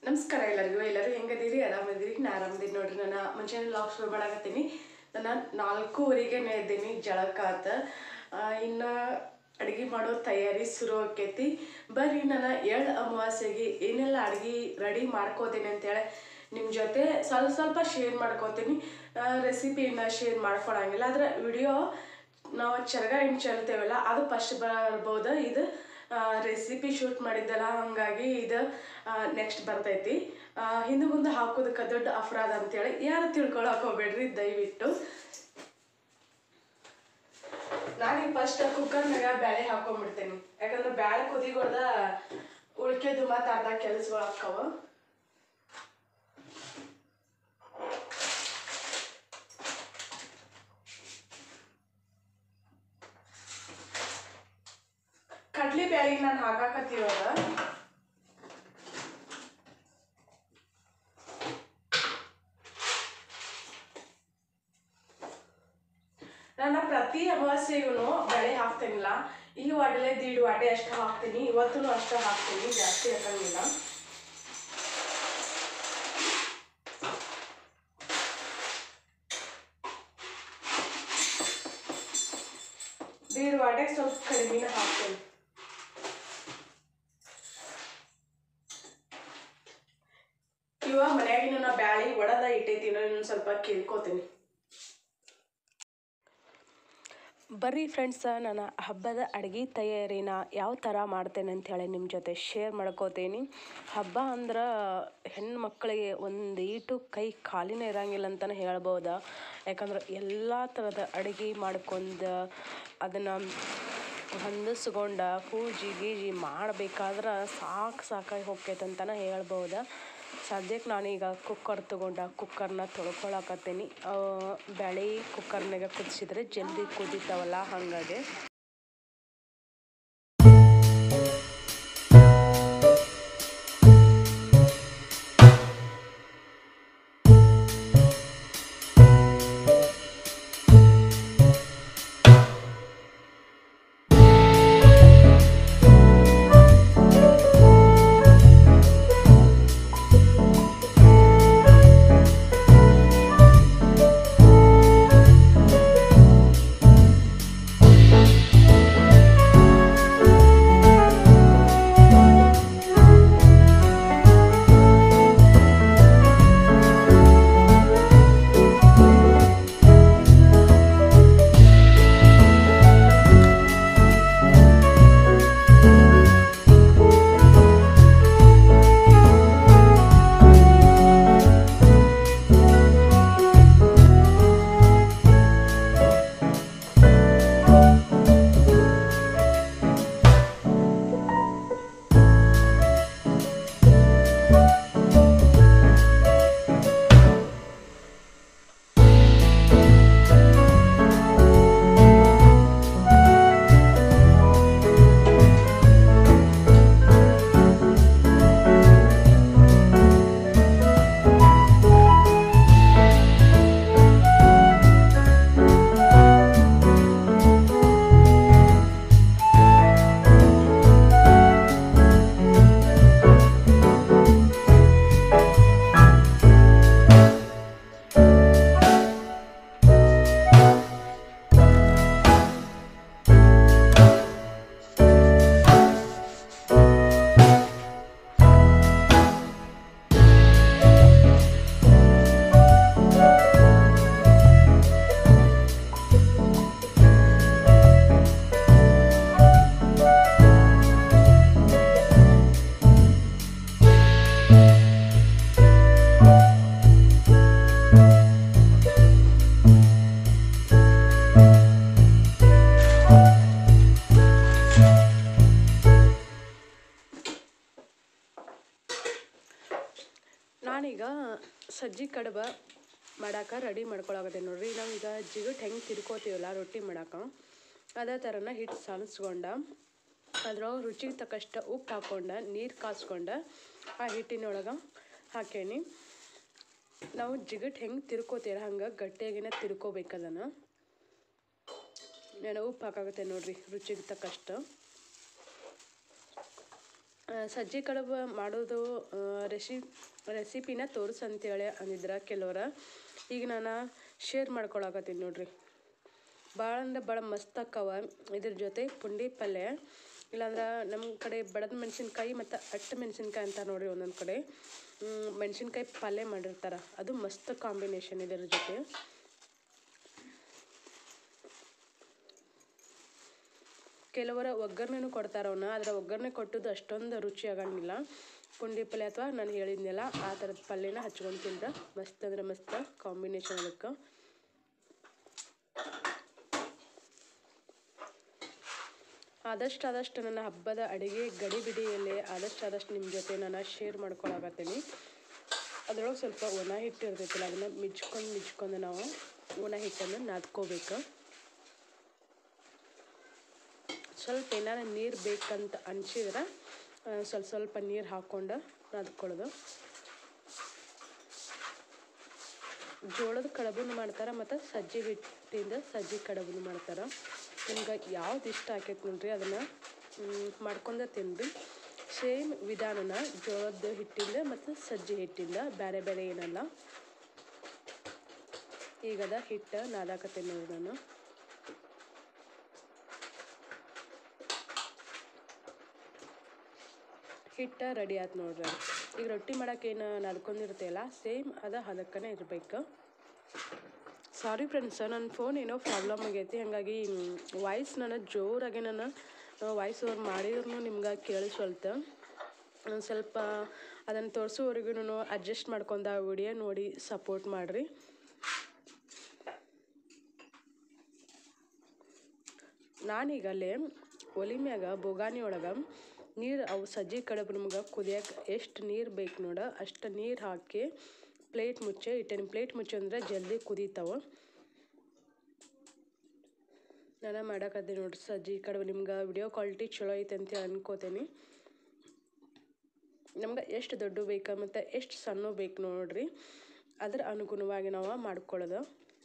ನಮಸ್ಕಾರ ಎಲ್ಲರಿಗೂ ಎಲ್ಲರೂ ಹೆಂಗದೀರಿ ಆರಾಮದಿರಿ ನಾ ಆರಾಮದೀನಿ ನೋಡ್ರಿ ನಾನು ಮುಂಚೆನೇ ಲಾಗ್ ಶುರು ಮಾಡಾಕತ್ತೀನಿ ನಾನು ನಾಲ್ಕೂವರೆಗೆ ಎದ್ದೀನಿ ಜಳಕಾತ ಇನ್ನು ಅಡುಗೆ ಮಾಡೋ ತಯಾರಿ ಶುರು ಆಕೈತಿ ಬರ್ರಿ ನಾನು ಎಳ್ಳು ಅಮಾವಾಸ್ಯೆಗೆ ಏನೆಲ್ಲ ಅಡುಗೆ ರೆಡಿ ಮಾಡ್ಕೋತೀನಿ ಅಂತೇಳಿ ನಿಮ್ಮ ಜೊತೆ ಸ್ವಲ್ಪ ಸ್ವಲ್ಪ ಶೇರ್ ಮಾಡ್ಕೋತೀನಿ ರೆಸಿಪಿನ ಶೇರ್ ಮಾಡ್ಕೊಳಂಗಿಲ್ಲ ಆದ್ರೆ ವಿಡಿಯೋ ನಾವು ಚರಗ ಏನು ಚೆಲ್ತೇವಲ್ಲ ಅದು ಫಸ್ಟ್ ಬರ್ಬೋದು ಇದು ರೆಸಿಪಿ ಶೂಟ್ ಮಾಡಿದ್ದಲ್ಲ ಹಾಗಾಗಿ ಇದು ನೆಕ್ಸ್ಟ್ ಬರ್ತೈತಿ ಆ, ಹಿಂದೆ ಮುಂದೆ ಹಾಕೋದಕ್ಕೆ ದೊಡ್ಡ ಅಪರಾಧ ಅಂತೇಳಿ ಯಾರು ತಿಳ್ಕೊಳಕ್ ಹೋಗ್ಬೇಡ್ರಿ ದಯವಿಟ್ಟು ನಾನೀಗ ಫಸ್ಟ್ ಕುಕ್ಕರ್ನಾಗ ಬ್ಯಾಳೆ ಹಾಕೊಂಡ್ಬಿಡ್ತೇನೆ ಯಾಕಂದ್ರೆ ಬ್ಯಾಳೆ ಕುದಿಗೊಡ್ದ ಉಳ್ಕೆದು ಮತ್ತು ಅರ್ಧ ಕೆಲಸಗಳು ಆಕ್ಕವ ಕಡ್ಲಿ ಬ್ಯಾಳಿಗೆ ನಾನು ಹಾಕಾಕತ್ತಿರೋದ ನಾನು ಪ್ರತಿ ಅಮಾವಾಸ್ಯೆಗೂ ಬೆಳೆ ಹಾಕ್ತೇನಿಲ್ಲ ಈ ವಾಟಲೆ ದೀಡ್ ವಾಟೆ ಅಷ್ಟು ಹಾಕ್ತೀನಿ ಇವತ್ತೂ ಅಷ್ಟು ಹಾಕ್ತೀನಿ ಜಾಸ್ತಿ ಹಾಕಂಗಿಲ್ಲ ದೀಡ್ ವಾಟೆಗೆ ಸ್ವಲ್ಪ ಕಡಿಮೆನ ಹಾಕ್ತೀನಿ ಇವ ಮನ್ಯಾಗಿನ ನಾ ಬ್ಯಾಳಿ ಒಡದ ಇಟ್ಟೈತಿ ಇನ್ನೊಂದು ಸ್ವಲ್ಪ ಕೇಳ್ಕೊತೀನಿ ಬರ್ರಿ ಫ್ರೆಂಡ್ಸ ನಾನು ಹಬ್ಬದ ಅಡುಗೆ ತಯಾರಿನ ಯಾವ ಥರ ಮಾಡ್ತೇನೆ ಅಂಥೇಳಿ ನಿಮ್ಮ ಜೊತೆ ಶೇರ್ ಮಾಡ್ಕೋತೀನಿ ಹಬ್ಬ ಅಂದ್ರೆ ಹೆಣ್ಣು ಮಕ್ಕಳಿಗೆ ಒಂದು ಈಟು ಕೈ ಖಾಲಿನೇ ಇರಂಗಿಲ್ಲ ಅಂತಲೇ ಹೇಳ್ಬೋದು ಯಾಕಂದ್ರೆ ಎಲ್ಲ ಥರದ ಅಡುಗೆ ಮಾಡ್ಕೊಂಡು ಅದನ್ನು ಹೊಂದಿಸ್ಕೊಂಡ ಪೂಜೆ ಗೀಜಿ ಮಾಡಬೇಕಾದ್ರೆ ಸಾಕು ಸಾಕಾಗಿ ಹೋಗ್ತೈತೆ ಅಂತಲೇ ಹೇಳ್ಬೋದು ಸದ್ಯಕ್ಕೆ ನಾನೀಗ ಕುಕ್ಕರ್ ತೊಗೊಂಡ ಕುಕ್ಕರ್ನ ತೊಳ್ಕೊಳಕತ್ತೀನಿ ಬ್ಯಾಳೆ ಕುಕ್ಕರ್ನಾಗ ಕುದಿಸಿದ್ರೆ ಜಲ್ದಿ ಕುದಿತಾವಲ್ಲ ಹಾಗಾಗಿ ನಾನೀಗ ಸಜ್ಜಿ ಕಡುಬ ಮಾಡಾಕ ರೆಡಿ ಮಾಡ್ಕೊಳಕತ್ತೆ ನೋಡ್ರಿ ನಾವೀಗ ಜಿಗಟ್ ಹೆಂಗೆ ತಿರ್ಕೋತೀವಲ್ಲ ರೊಟ್ಟಿ ಮಾಡಾಕ ಅದೇ ಥರನ ಹಿಟ್ಟು ಸಾಲಿಸ್ಕೊಂಡ ಅದ್ರೊಳಗೆ ರುಚಿಗೆ ತಕ್ಕಷ್ಟು ಉಪ್ಪು ಹಾಕ್ಕೊಂಡ ನೀರು ಕಾಸ್ಕೊಂಡ ಆ ಹಿಟ್ಟಿನೊಳಗೆ ಹಾಕೇನಿ ನಾವು ಜಿಗಟ್ ಹೆಂಗೆ ತಿರ್ಕೋತೀರ ಹಂಗೆ ಗಟ್ಟಿಯಾಗಿನ ತಿರ್ಕೋಬೇಕು ಅದನ್ನು ನಾನು ಉಪ್ಪು ಹಾಕಾಗುತ್ತೆ ನೋಡ್ರಿ ರುಚಿಗೆ ತಕ್ಕಷ್ಟು ಆ, ಸಜ್ಜಿ ಕಡುಬು ಮಾಡೋದು ಆ, ರೆಸಿ ರೆಸಿಪಿನ ತೋರಿಸು ಅಂತೇಳಿ ಅಂದಿದ್ರ ಕೆಲವ್ರು ಈಗ ನಾನು ಶೇರ್ ಮಾಡ್ಕೊಳಕತ್ತೀನಿ ನೋಡ್ರಿ ಭಾಳ ಅಂದ್ರೆ ಭಾಳ ಮಸ್ತ್ ಅಕ್ಕವ ಇದ್ರ ಜೊತೆ ಪುಂಡಿ ಪಲ್ಯ ಇಲ್ಲಾಂದ್ರೆ ನಮ್ಮ ಕಡೆ ಬಡದ ಮೆಣಸಿನ್ಕಾಯಿ ಮತ್ತು ಅಟ್ಟು ಮೆಣಸಿನ್ಕಾಯಿ ಅಂತ ನೋಡ್ರಿ ಒಂದೊಂದು ಕಡೆ ಮೆಣಸಿನ್ಕಾಯಿ ಪಲ್ಯ ಮಾಡಿರ್ತಾರೆ ಅದು ಮಸ್ತ್ ಕಾಂಬಿನೇಷನ್ ಇದರ ಜೊತೆ ಕೆಲವರ ಒಗ್ಗರಣೆನೂ ಕೊಡ್ತಾರೆ ಅವನ್ನ ಆದರೆ ಒಗ್ಗರಣೆ ಕೊಟ್ಟದ್ದು ಅಷ್ಟೊಂದು ರುಚಿ ಆಗಂಗಿಲ್ಲ ಪುಂಡಿ ಪಲ್ಯ ಅಥವಾ ನಾನು ಹೇಳಿದ್ನಲ್ಲ ಆ ಥರದ ಪಲ್ಯನ ಹಚ್ಕೊಂಡು ತಿಂದ್ರೆ ಮಸ್ತ್ ಅಂದ್ರೆ ಮಸ್ತ್ ಕಾಂಬಿನೇಷನ್ ಅದಕ್ಕೆ ಆದಷ್ಟು ಆದಷ್ಟು ನನ್ನ ಹಬ್ಬದ ಅಡುಗೆ ಗಡಿಬಿಡಿಯಲ್ಲಿ ಆದಷ್ಟು ಆದಷ್ಟು ನಿಮ್ಮ ಜೊತೆ ನಾನು ಶೇರ್ ಮಾಡ್ಕೊಳಕತ್ತೀನಿ ಅದ್ರೊಳಗೆ ಸ್ವಲ್ಪ ಒಣ ಹಿಟ್ಟು ಇರ್ತೈತಿಲ್ಲ ಅದನ್ನು ಮಿಚ್ಕೊಂಡು ಮಿಚ್ಕೊಂಡು ನಾವು ಒಣ ಹಿಟ್ಟನ್ನು ನಾದ್ಕೋಬೇಕು ಸ್ವಲ್ಪ ಏನಾರ ನೀರು ಬೇಕಂತ ಅನ್ಸಿದ್ರೆ ಆ, ಸ್ವಲ್ಪ ಸ್ವಲ್ಪ ನೀರು ಹಾಕ್ಕೊಂಡು ನಾದ್ಕೊಳ್ಳೋದು ಜೋಳದ ಕಡುಬುನು ಮಾಡ್ತಾರೆ ಮತ್ತು ಸಜ್ಜಿ ಹಿಟ್ಟಿಂದ ಸಜ್ಜಿ ಕಡುಬುನು ಮಾಡ್ತಾರೆ ನಿಮ್ಗೆ ಯಾವ್ದು ಇಷ್ಟ ಆಕೈತೆ ನೋಡ್ರಿ ಅದನ್ನು ಮಾಡ್ಕೊಂಡ ತಿನ್ರಿ ಸೇಮ್ ವಿಧಾನನ ಜೋಳದ ಹಿಟ್ಟಿಂದ ಮತ್ತು ಸಜ್ಜಿ ಹಿಟ್ಟಿಂದ ಬೇರೆ ಬೇರೆ ಏನಲ್ಲ ಈಗದ ಹಿಟ್ಟು ನಾದಾಕತ್ತೀನಿ ನೋಡಿ ನಾನು ಹಿಟ್ಟು ರೆಡಿ ಆಯ್ತು ನೋಡ್ರಿ ಅದು. ಈಗ ರೊಟ್ಟಿ ಮಾಡಕ್ಕೆ ಏನು ನಡ್ಕೊಂಡಿರ್ತೇಲ್ಲ ಸೇಮ್ ಅದ ಹದಕ್ಕನೇ ಇರಬೇಕು ಸಾರಿ ಫ್ರೆಂಡ್ಸ್ ನನ್ನ ಫೋನ್ ಏನೋ ಪ್ರಾಬ್ಲಮ್ ಆಗೈತಿ ಹಾಗಾಗಿ ವಾಯ್ಸ್ ನಾನು ಜೋರಾಗಿ ನಾನು ವಾಯ್ಸ್ ಓವರ್ ಮಾಡಿದ್ರು ನಿಮ್ಗೆ ಕೇಳಿಸ್ವಲ್ತು ಒಂದ್ ಸ್ವಲ್ಪ ಅದನ್ನು ತೋರಿಸೋವರೆಗೂ ಅಡ್ಜಸ್ಟ್ ಮಾಡ್ಕೊಂಡ ವಿಡಿಯೋ ನೋಡಿ ಸಪೋರ್ಟ್ ಮಾಡಿರಿ ನಾನೀಗ ಅಲ್ಲೇ ಒಲಿ ಮ್ಯಾಗ ಬೊಗಾನಿ ಒಳಗೆ ನೀರು ಅವು ಸಜ್ಜಿ ಕಡುಬು ನಮ್ಗೆ ಕುದಿಯಕ್ಕೆ ಎಷ್ಟು ನೀರು ಬೇಕು ನೋಡ ಅಷ್ಟು ನೀರು ಹಾಕಿ ಪ್ಲೇಟ್ ಮುಚ್ಚೆ ಇಟ್ಟೇನಿ ಪ್ಲೇಟ್ ಮುಚ್ಚೆ ಅಂದ್ರೆ ಜಲ್ದಿ ಕುದೀತಾವ ನಾನು ಮಾಡಕತ್ತೀನಿ ನೋಡ್ರಿ ಸಜ್ಜಿ ಕಡುಬು ನಿಮ್ಗೆ ವಿಡಿಯೋ ಕ್ವಾಲಿಟಿ ಚಲೋ ಐತೆ ಅಂತ ಅನ್ಕೋತೀನಿ ನಮ್ಗೆ ಎಷ್ಟು ದೊಡ್ಡ ಬೇಕಾ ಮತ್ತು ಎಷ್ಟು ಸಣ್ಣ ಬೇಕು ನೋಡ್ರಿ ಅದ್ರ ಅನುಗುಣವಾಗಿ ನಾವು ಮಾಡ್ಕೊಳ್ಳೋದು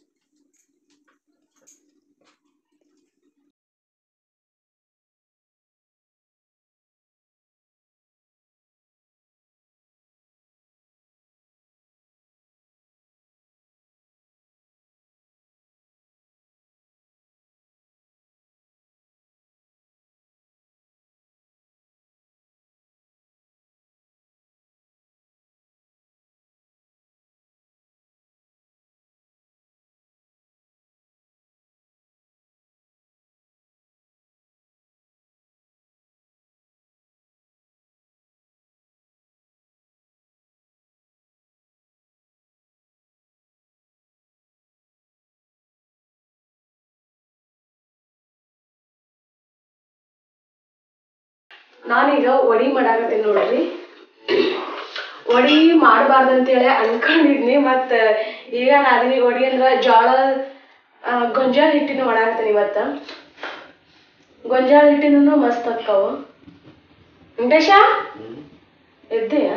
ನಾನೀಗ ವಡಿ ಮಾಡಾಕತ್ತೀನಿ ನೋಡ್ರಿ ವಡಿ ಮಾಡಬಾರ್ದು ಅಂತೇಳಿ ಅನ್ಕೊಂಡಿದ್ನಿ ಮತ್ತು ಈಗ ನಾದಿನಿ ವಡಿ ಅಂದ್ರೆ ಜೋಳ ಆ, ಗೊಂಜಾಳ ಹಿಟ್ಟಿನ ಮಾಡಾಕತ್ತೀನಿ ಇವತ್ತು ಗೊಂಜಾಳ ಹಿಟ್ಟಿನೂ ಮಸ್ತ್ ಅಕ್ಕಾವು ವೆಂಕಟೇಶ ಎದ್ದೆಯಾ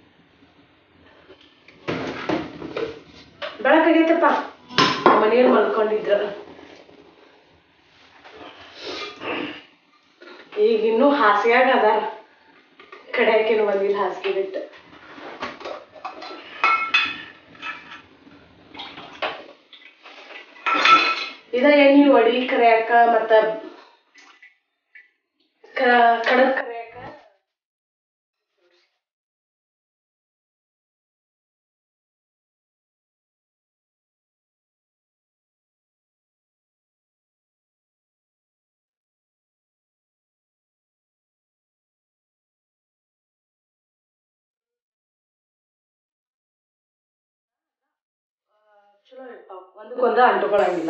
ಬೆಳಕಾಗೈತಪ್ಪ ಮನೆಯಲ್ಲಿ ಮಲ್ಕೊಂಡಿದ್ರ ಈಗ ಇನ್ನೂ ಹಾಸಿಗ್ಯಾಗ ಅದಾರ ಕಡ್ಯಾಕೇನು ಬಂದಿಲ್ಲ ಹಾಸಿಗೆ ಬಿಟ್ಟು ಇದ ಎಣ್ಣಿ ಒಡಿ ಕರಿಯಾಕ ಮತ್ತ ಕ- ಕಡಬ್ ಕರಿಯಾಕ ಚಲೋ ಇರ್ತಾವ ಒಂದಕ್ಕೊಂದು ಅಂಟುಕೊಳಂಗಿಲ್ಲ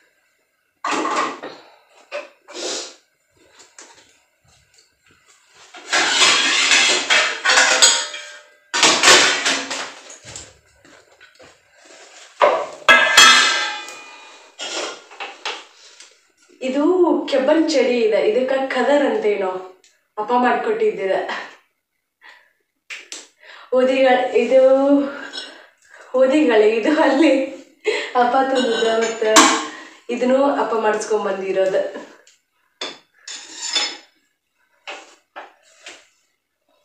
ಇದು ಕೆಬ್ಬನ್ ಚಡಿ ಇದೆ ಇದಕ್ಕ ಕದರ್ ಅಂತೇನೋ ಅಪ್ಪ ಮಾಡಿಕೊಟ್ಟಿದ್ದಿದ ಓದಿಗಳ ಇದು ಓದಿಗಳ ಇದು ಅಲ್ಲಿ ಅಪ್ಪ ತಂದಿದ್ದ ಮತ್ತು ಇದನ್ನು ಅಪ್ಪ ಮಾಡಿಸ್ಕೊಂಡ್ ಬಂದಿರೋದು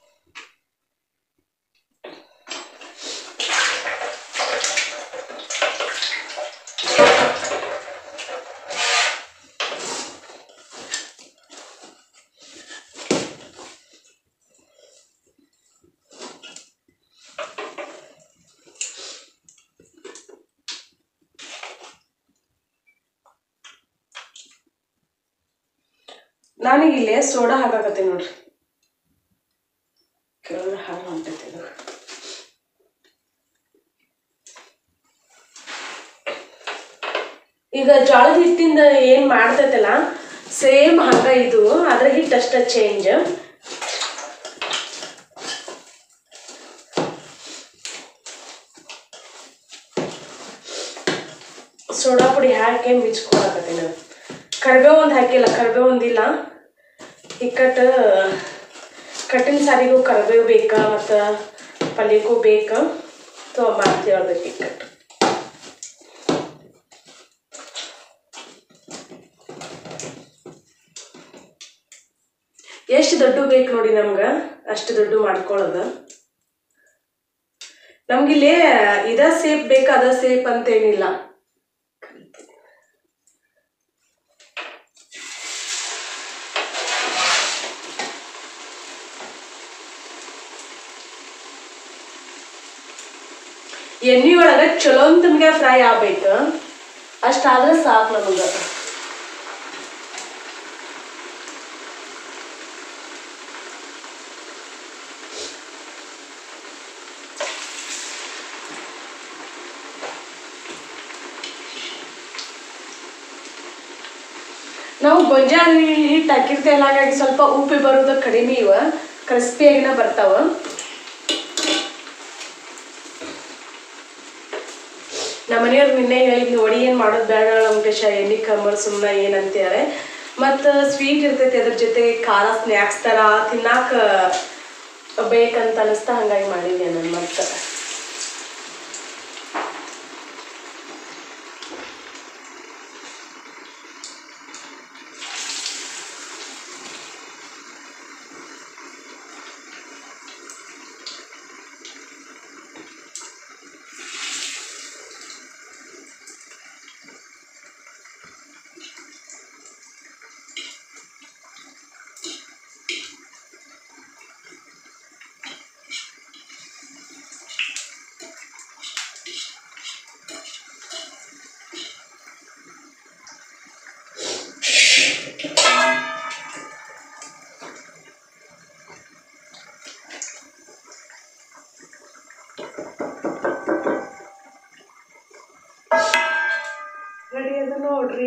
ನಾನೀಗ ಇಲ್ಲೇ ಸೋಡಾ ಹಾಕಾಕತ್ತೀನಿ ನೋಡ್ರಿ ಕೆಳಗಡೆ ಹಾಲು ಹೊಂಟೈತಿ ಇದು ಈಗ ಜೋಳದ ಹಿಟ್ಟಿಂದ ಏನ್ ಮಾಡ್ತೈತಲ್ಲ ಸೇಮ್ ಹಂಗ ಇದು ಅದ್ರ ಹಿಟ್ಟು ಅಷ್ಟ ಚೇಂಜ್ ಸೋಡಾ ಪುಡಿ ಹಾಕಿ ಮಿಚ್ಕೊಳಕತ್ತೀನಿ ನಾನು ಕರಿಬೇವು ಒಂದು ಹಾಕಿಲ್ಲ ಕರಿಬೇವು ಒಂದಿಲ್ಲ ಇಕ್ಕಟ್ಟು ಕಟ್ಟಿನ ಸಾರಿಗೂ ಕರಿಬೇವು ಬೇಕಾ ಮತ್ತು ಪಲ್ಯಕ್ಕೂ ಬೇಕಾ ಸೊ ಮಾಡ್ತೀವಿ ಹೇಳ್ಬೇಕು ಇಕ್ಕಟ್ಟು ಎಷ್ಟು ದೊಡ್ಡ ಬೇಕು ನೋಡಿ ನಮ್ಗೆ ಅಷ್ಟು ದೊಡ್ಡ ಮಾಡ್ಕೊಳ್ಳೋದು ನಮ್ಗಿಲ್ಲಿ ಇದ ಸೇಪ್ ಬೇಕು ಅದ ಸೇಪ್ ಅಂತೇನಿಲ್ಲ ಎಣ್ಣೆ ಒಳಗ ಚಲೋ ಅಂತಮ್ಗೆ ಫ್ರೈ ಆಗ್ಬೇಕು ಅಷ್ಟಾದ್ರೆ ಸಾಕು ನಮಗೆ ನಾವು ಗೊಂಜಾಳ ಹಿಟ್ಟು ಹಾಕಿರ್ತೇವಲ್ಲ ಹಾಗಾಗಿ ಸ್ವಲ್ಪ ಉಪ್ಪಿ ಬರೋದು ಕಡಿಮೆ ಇವ ಕ್ರಿಸ್ಪಿಯಾಗಿನ ಬರ್ತಾವ ನಮ್ಮ ಮನೆಯವ್ರು ನಿನ್ನೆ ಹೇಳಿದ್ನು ಒಡಿ ಏನು ಮಾಡೋದು ಬೇಡ ವೆಂಕಟೇಶ ಎಣ್ಣೆ ಕಮ್ಮರ್ ಸುಮ್ಮನೆ ಏನಂತಾರೆ ಮತ್ತು ಸ್ವೀಟ್ ಇರ್ತೈತಿ ಅದ್ರ ಜೊತೆ ಖಾರ ಸ್ನ್ಯಾಕ್ಸ್ ಥರ ತಿನ್ನಾಕ ಬೇಕಂತ ಅನಿಸ್ತಾ ಹಂಗಾಗಿ ಮಾಡಿದ್ದೆ ನಾನು ಮತ್ತೆ ರೆಡಿ ಅದ ನೋಡ್ರಿ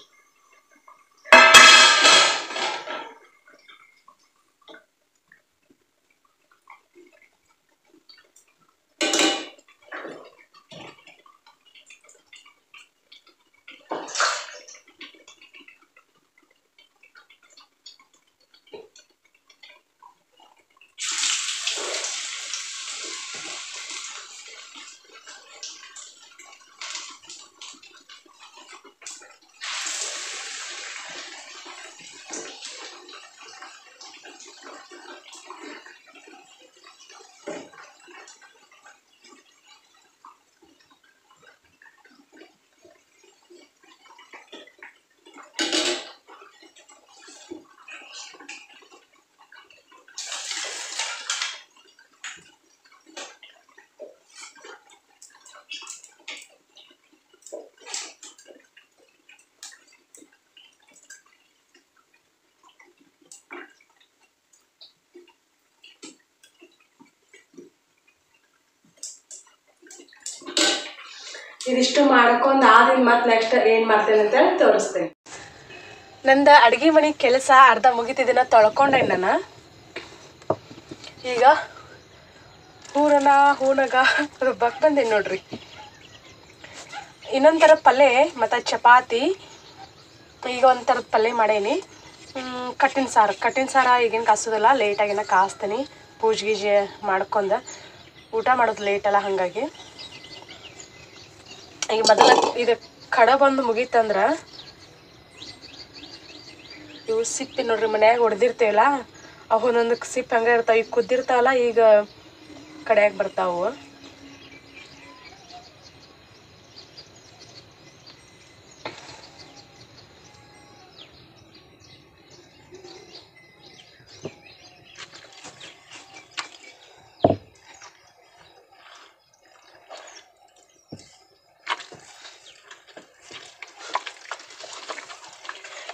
ಇದಿಷ್ಟು ಮಾಡ್ಕೊಂಡು ಆದಿನ ಮತ್ತೆ ನೆಕ್ಸ್ಟ್ ಏನು ಮಾಡ್ತೇನೆ ಅಂತ ಹೇಳಿ ತೋರಿಸ್ತೇನೆ ನಂದು ಅಡುಗೆ ಮನೆ ಕೆಲಸ ಅರ್ಧ ಮುಗಿತಿದ್ದನ್ನ ತೊಳ್ಕೊಂಡೆ ನಾನು ಈಗ ಹೂರನ ಹೂನಗ ರುಬ್ಬಕ್ಕೆ ಬಂದೇನಿ ನೋಡ್ರಿ ಇನ್ನೊಂದು ಥರ ಪಲ್ಯ ಮತ್ತು ಚಪಾತಿ ಈಗ ಒಂದು ಥರದ ಪಲ್ಯ ಮಾಡೇನಿ ಹ್ಮ್, ಕಟ್ಟಿನ ಸಾರು ಕಟ್ಟಿನ ಸಾರ ಈಗೇನು ಕಾಸೋದಿಲ್ಲ ಲೇಟಾಗಿನ ಕಾಸ್ತೀನಿ ಪೂಜೆ ಗೀಜೆ ಮಾಡ್ಕೊಂಡ ಊಟ ಮಾಡೋದು ಲೇಟಲ್ಲ ಹಾಗಾಗಿ ಈಗ ಮೊದಲ ಇದು ಕಡ ಬಂದು ಮುಗೀತಂದ್ರೆ ಇವು ಸಿಪ್ಪಿ ನೋಡ್ರಿ ಮನ್ಯಾಗ ಹೊಡೆದಿರ್ತೇವಲ್ಲ ಅವು ಒಂದೊಂದು ಸಿಪ್ಪಿ ಹಂಗೆ ಇರ್ತಾವ ಈಗ ಕುದ್ದಿರ್ತಾವಲ್ಲ ಈಗ ಕಡ್ಯಾಗ ಬರ್ತಾವು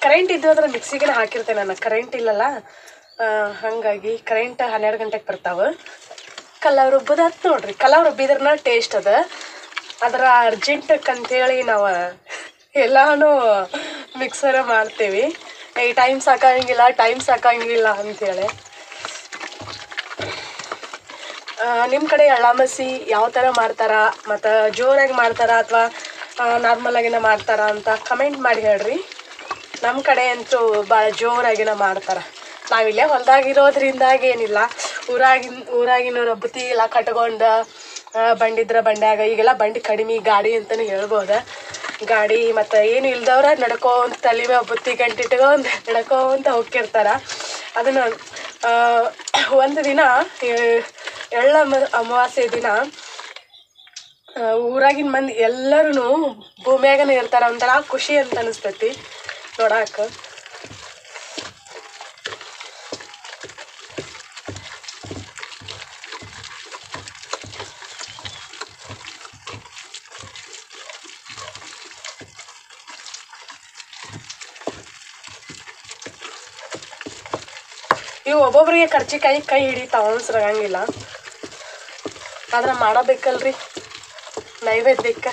ಕರೆಂಟ್ ಇದ್ದು ಅಂದ್ರೆ ಮಿಕ್ಸಿಗೆ ಹಾಕಿರ್ತೇನೆ ನಾನು ಕರೆಂಟ್ ಇಲ್ಲಲ್ಲ ಆ, ಹಾಗಾಗಿ ಕರೆಂಟ್ ಹನ್ನೆರಡು ಗಂಟೆಗೆ ಬರ್ತಾವೆ ಕಲ್ಲವ್ ರುಬ್ಬದಾತ್ ನೋಡ್ರಿ ಕಲ್ಲವ್ ರುಬ್ಬಿದ್ರನ ಟೇಸ್ಟ್ ಅದ ಅದರ ಅರ್ಜೆಂಟಕ್ಕೆ ಅಂತೇಳಿ ನಾವು ಎಲ್ಲಾನು ಮಿಕ್ಸರ್ ಮಾಡ್ತೀವಿ ಈ ಟೈಮ್ ಸಾಕಾಗಂಗಿಲ್ಲ ಟೈಮ್ ಸಾಕಾಗಂಗಿಲ್ಲ ಅಂತೇಳಿ ನಿಮ್ಮ ಕಡೆ ಎಳ್ಳಾಮಸಿ ಯಾವ ಥರ ಮಾಡ್ತಾರ ಮತ್ತು ಜೋರಾಗಿ ಮಾಡ್ತಾರ ಅಥವಾ ನಾರ್ಮಲ್ ಆಗಿನ ಮಾಡ್ತಾರ ಅಂತ ಕಮೆಂಟ್ ಮಾಡಿ ಹೇಳ್ರಿ ನಮ್ಮ ಕಡೆ ಅಂತೂ ಭಾಳ ಜೋರಾಗಿನ ಮಾಡ್ತಾರ ನಾವಿಲ್ಲೇ ಹೊಲ್ದಾಗಿರೋದ್ರಿಂದಾಗಿ ಏನಿಲ್ಲ ಊರಾಗಿನ ಊರಾಗಿನವ್ರ ಬುತ್ತಿ ಎಲ್ಲ ಕಟ್ಕೊಂಡು ಆ, ಬಂಡಿದ್ರ ಬಂಡ್ಯಾಗ ಈಗೆಲ್ಲ ಬಂಡಿ ಕಡಿಮೆ ಗಾಡಿ ಅಂತಲೇ ಹೇಳ್ಬೋದು ಗಾಡಿ ಮತ್ತು ಏನು ಇಲ್ದವ್ರ ನಡ್ಕೊಂತ ತಲೆ ಮ್ಯಾಗ ಬುತ್ತಿ ಗಂಟಿಟ್ಕೊಂಡು ನಡ್ಕೊಂತ ಹೋಗ್ತಿರ್ತಾರ ಅದನ್ನು ಒಂದು ದಿನ ಆ, ಎಳ್ಳ ಮ- ಅಮಾವಾಸ್ಯೆ ದಿನ ಆ, ಊರಾಗಿನ ಮಂದಿ ಎಲ್ಲರೂ ಭೂಮಿಯಾಗನೇ ಇರ್ತಾರ ಒಂಥರ ಖುಷಿ ಅಂತ ಅನಿಸ್ತೈತಿ ನೋಡಾಕ ಇವು ಒಬ್ಬೊಬ್ರಿಗೆ ಕರ್ಚಿಕಾಯಿ ಕೈ ಹಿಡಿತಾವ ಅನ್ಸ್ರಾಗಂಗಿಲ್ಲ ಆದ್ರೆ ಮಾಡಬೇಕಲ್ರಿ ನೈವೇದ್ಯಕ್ಕೆ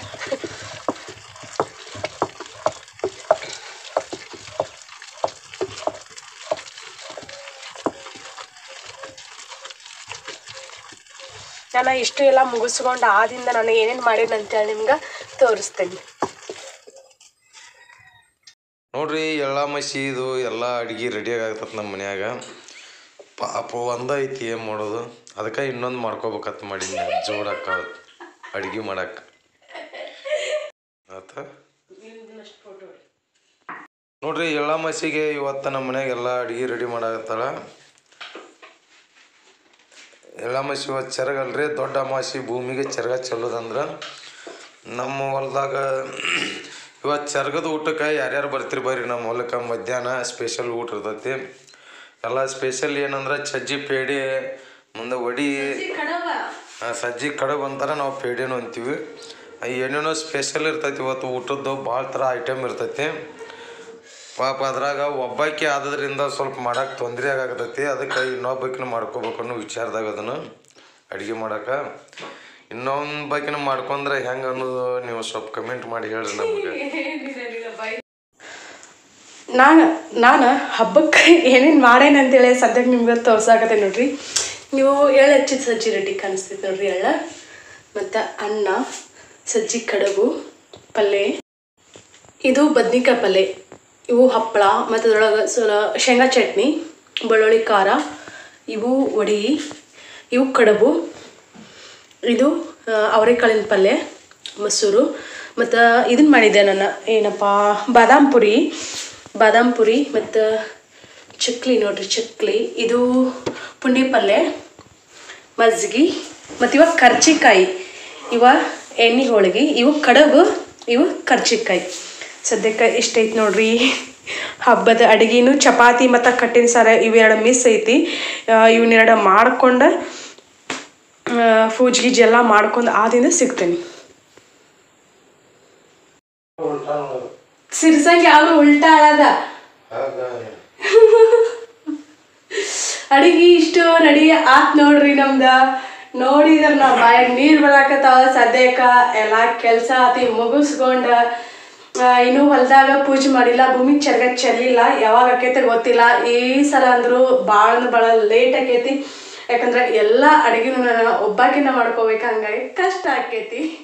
ನಾನು ಇಷ್ಟು ಎಲ್ಲ ಮುಗಿಸ್ಕೊಂಡು ಆದಿಂದ ನಾನು ಏನೇನು ಮಾಡೀನಿ ಅಂತೇಳಿ ನಿಮ್ಗೆ ತೋರಿಸ್ತೇನೆ ನೋಡ್ರಿ ಎಳ್ಳ ಮಸಿ ಇದು ಎಲ್ಲ ಅಡ್ಗೆ ರೆಡಿಯಾಗಿ ಆಗ್ತದೆ ನಮ್ಮ ಮನ್ಯಾಗ ಪಾಪ ಒಂದ ಐತಿ ಏನು ಮಾಡೋದು ಅದಕ್ಕೆ ಇನ್ನೊಂದು ಮಾಡ್ಕೋಬೇಕಂತ ಮಾಡೀನಿ ಜೋಡಕ್ಕ ಅಡ್ಗೆ ಮಾಡಕ್ಕೆ ಆತ ನೋಡ್ರಿ ಎಳ್ಳ ಮಸಿಗೆ ಇವತ್ತು ನಮ್ಮ ಮನ್ಯಾಗ ಎಲ್ಲ ಅಡ್ಗೆ ರೆಡಿ ಮಾಡಾಕತ್ತಾಳ ಎಳ್ಳ ಮಸಿ ಇವತ್ತು ಚೆರಗಲ್ರಿ ದೊಡ್ಡ ಅಮಾಸಿ ಭೂಮಿಗೆ ಚೆರಗ ಚೆಲ್ಲೋದಂದ್ರೆ ನಮ್ಮ ಹೊಲ್ದಾಗ ಇವತ್ತು ಚರ್ಗದ ಊಟಕ್ಕೆ ಯಾರ್ಯಾರು ಬರ್ತೀರಿ ಬರ್ರಿ ನಮ್ಮ ಹೊಲಕ್ಕೆ ಮಧ್ಯಾಹ್ನ ಸ್ಪೆಷಲ್ ಊಟ ಇರ್ತೈತಿ ಎಲ್ಲ ಸ್ಪೆಷಲ್ ಏನಂದ್ರೆ ಸಜ್ಜಿ ಪೇಡಿ ಮುಂದೆ ವಡಿ ಆ, ಸಜ್ಜಿ ಕಡುಬು ಅಂತಾರೆ ನಾವು ಪೇಡಿನೂ ಅಂತೀವಿ ಆ, ಏನೇನೋ ಸ್ಪೆಷಲ್ ಇರ್ತೈತಿ ಇವತ್ತು ಊಟದ್ದು ಭಾಳ ಥರ ಐಟಮ್ ಇರ್ತೈತಿ ಪಾಪ ಅದ್ರಾಗ ಒಬ್ಬಾಕಿ ಆದದ್ರಿಂದ ಸ್ವಲ್ಪ ಮಾಡಕ್ಕೆ ತೊಂದರೆ ಆಗತೈತಿ ಅದಕ್ಕೆ ಇನ್ನೊಬ್ಬಕಿನ ಮಾಡ್ಕೋಬೇಕು ಅನ್ನೋ ವಿಚಾರದಾಗ ಅದನ್ನು ಅಡುಗೆ ಮಾಡಕ್ಕೆ ಇನ್ನೊಂದು ಬಕಿನ ಮಾಡ್ಕೊಂಡ್ರೆ ಹೆಂಗೆ ಅನ್ನೋದು ನೀವು ಸ್ವಲ್ಪ ಕಮೆಂಟ್ ಮಾಡಿ ಹೇಳ್ರಿ ನಮಗೆ ನಾನು ನಾನು ಹಬ್ಬಕ್ಕೆ ಏನೇನು ಮಾಡೇನಿ ಅಂತೇಳಿ ಸದ್ಯಕ್ಕೆ ನಿಮ್ಗೆ ತೋರ್ಸಾಕತ್ತೆ ನೋಡ್ರಿ ನೀವು ಎಳ್ಳು ಹಚ್ಚಿದ ಸಜ್ಜಿ ರೆಡಿ ಕಾಣಿಸ್ತೈತೆ ನೋಡ್ರಿ ಎಳ್ಳ ಮತ್ತು ಅನ್ನ ಸಜ್ಜಿ ಕಡುಬು ಪಲ್ಯ ಇದು ಬದ್ನಿಕಾಯಿ ಪಲ್ಯ ಇವು ಹಪ್ಪಳ ಮತ್ತು ಅದ್ರೊಳಗೆ ಸ್ವಲ್ಪ ಶೇಂಗಾ ಚಟ್ನಿ ಬೆಳ್ಳುಳ್ಳಿ ಖಾರ ಇವು ವಡಿ ಇವು ಕಡುಬು ಇದು ಆ, ಅವರೆಕಾಳಿನ ಪಲ್ಯ ಮೊಸರು ಮತ್ತು ಇದನ್ನ ಮಾಡಿದ್ದೆ ನಾನು ಏನಪ್ಪ ಬಾದಾಮ್ ಪುರಿ ಬಾದಾಮ್ ಪುರಿ ಮತ್ತು ಚಕ್ಲಿ ನೋಡ್ರಿ ಚಕ್ಲಿ ಇದು ಪುಂಡಿ ಪಲ್ಯ ಮಜ್ಜಿಗೆ ಮತ್ತು ಇವಾಗ ಕರ್ಚಿಕಾಯಿ ಇವ ಎಣ್ಣೆ ಹೋಳಿಗೆ ಇವು ಕಡುಬು ಇವು ಕರ್ಚಿಕಾಯಿ ಸದ್ಯಕ್ಕೆ ಇಷ್ಟೈತಿ ನೋಡ್ರಿ ಹಬ್ಬದ ಅಡುಗೆನು ಚಪಾತಿ ಮತ್ತು ಕಟ್ಟಿನ ಸಾರ ಇವೆರಡು ಮಿಸ್ ಐತಿ ಆ, ಇವನ್ನೆರಡು ಮಾಡ್ಕೊಂಡು ಪೂಜೆ ಗೀಜೆ ಎಲ್ಲ ಮಾಡ್ಕೊಂಡು ಆದಿಂದ ಸಿಗ್ತೇನೆ ಸಿರ್ಸಂಗೆ ಯಾವ್ದು ಉಲ್ಟಾ ಅಳದ ಅಡಿಗೆ ಇಷ್ಟು ರೆಡಿ ಆತ್ ನೋಡ್ರಿ ನಮ್ದ ನೋಡಿದ್ರ ನಾ ಬಾಯಾಗ ನೀರ್ ಬರಾಕತ್ತಾವ ಸದ್ಯಕ್ಕ ಎಲ್ಲಾ ಕೆಲ್ಸ ಆತಿ ಮುಗಿಸ್ಕೊಂಡ ಆ, ಇನ್ನೂ ಹೊಲ್ದಾಗ ಪೂಜೆ ಮಾಡಿಲ್ಲ ಭೂಮಿ ಚರ್ಗ ಚೆಲ್ಲಿಲ್ಲ ಯಾವಾಗ ಆಕೈತೆ ಗೊತ್ತಿಲ್ಲ ಈ ಸಲ ಅಂದ್ರು ಭಾಳ ಭಾಳ ಲೇಟ್ ಆಕೈತಿ ಯಾಕಂದ್ರೆ ಎಲ್ಲ ಅಡಿಗೆನೂ ನಾನು ಒಬ್ಬಾಕಿನ ಮಾಡ್ಕೋಬೇಕು ಹಂಗಾಗಿ ಕಷ್ಟ ಆಕೈತಿ